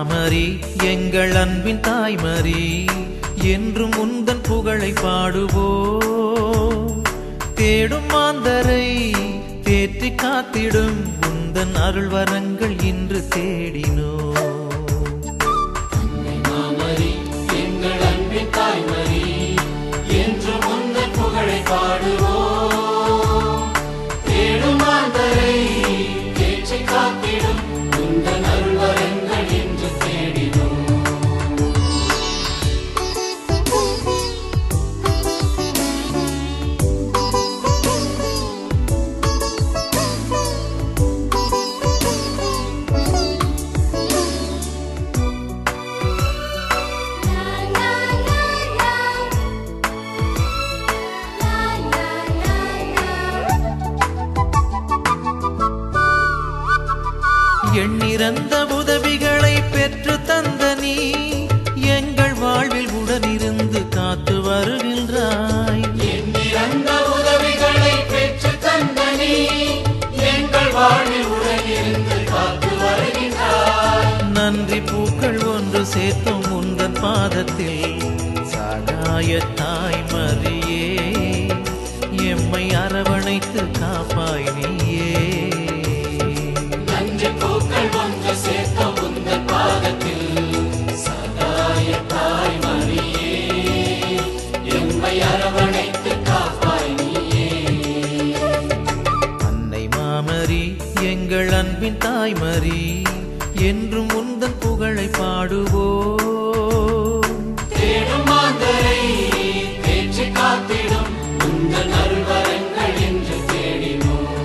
மாமரி எங்கள் அன்பின் தாய்மரி என்றும் உந்தன் புகழை பாடுவோம் தேடும் மாந்தரை தேற்றி காத்திடும் உந்தன் அருள் வரங்கள் இன்று தேடினோ மாமரி எங்கள் அன்பின் தாய்மரி என்று முந்தன் புகழை பாடுவோம் தேடும் மாந்தரை தேற்றி காத்திடும் உந்தன் அருள்வரங்கள் என்று தேடினோம் எண்ணிறந்த உதவிகளை பெற்று தந்த நீ எங்கள் வாழ்வில் உடனிருந்து காத்து வருகின்றாய் எண்ணிறந்த உதவிகளை பெற்று தந்த நீ எங்கள் வாழ்வில் உடனிருந்து காத்து வருகின்றாய் நன்றி பூக்கள் ஒன்று சேர்த்தும் உந்தன் பாதத்தில் சகாய தாய்மரியே எம்மை அரவணைத்து காப்பாய் நீயே நன்றி பூக்கள் ஒன்று சேர்த்த உந்தன் பாதத்தில் சகாய தாய்மரியே எம்மை அரவணைத்து காப்பாய் நீயே அன்னை மாமரி எங்கள் அன்பின் தாய்மரி என்றும் உந்தன் புகழை பாடுவோம் தேடும் மாந்தரை தேற்றி காத்திடும் உந்தன் அருள்வரங்கள் என்று தேடினோம்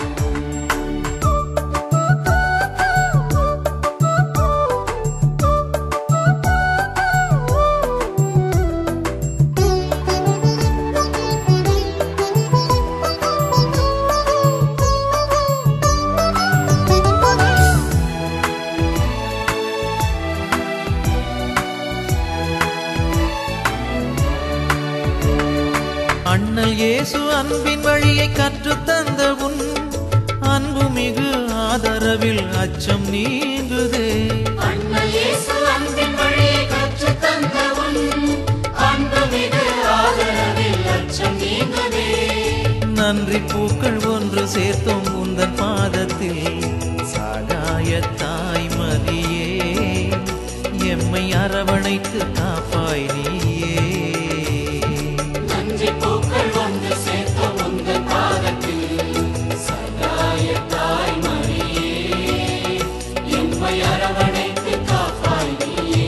அண்ணல் இயேசு அன்பின் வழியை கற்றுத் தந்த உன் அன்பு மிகு ஆதரவில் அச்சம் நீங்குதே அண்ணல் இயேசு அன்பின் வழியை கற்றுத் தந்த உன் அன்புமிகு ஆதரவில் அச்சம் நீங்குதே. நன்றி பூக்கள் ஒன்று சேர்த்தோம் உந்தன் பாதத்தில் சகாய தாய்மரியே எம்மை அரவணைத்து காப்பாய் நீயே நன்றி பூக்கள் ஒன்று சேர்த்த உந்தன் பாதத்தில் சகாய தாய்மரியே, எம்மை அரவணைத்து காப்பாய் நீயே.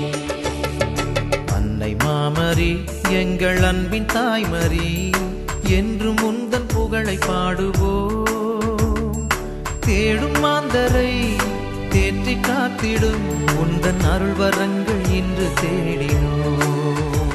அன்னை மாமரி எங்கள் அன்பின் தாய்மரி என்றும் உந்தன் புகழை பாடுவோம் தேடும் மாந்தரை தேற்றி காத்திடும் உந்தன் அருள் வரங்கள் இன்று தேடினோம்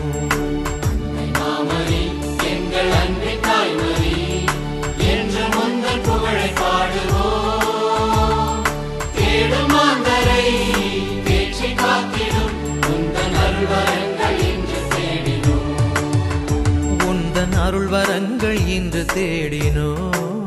மாமரி, எங்கள் அன்பின் தாய்மரி, என்று முந்தன் புகழை பாடுவோம். தேடும் மாந்தரை தேற்றி காத்திடும் உந்தன் அருள்வரங்கள் என்று தேடினோம் உந்தன் அருள் வரங்கள் இன்று தேடினோம்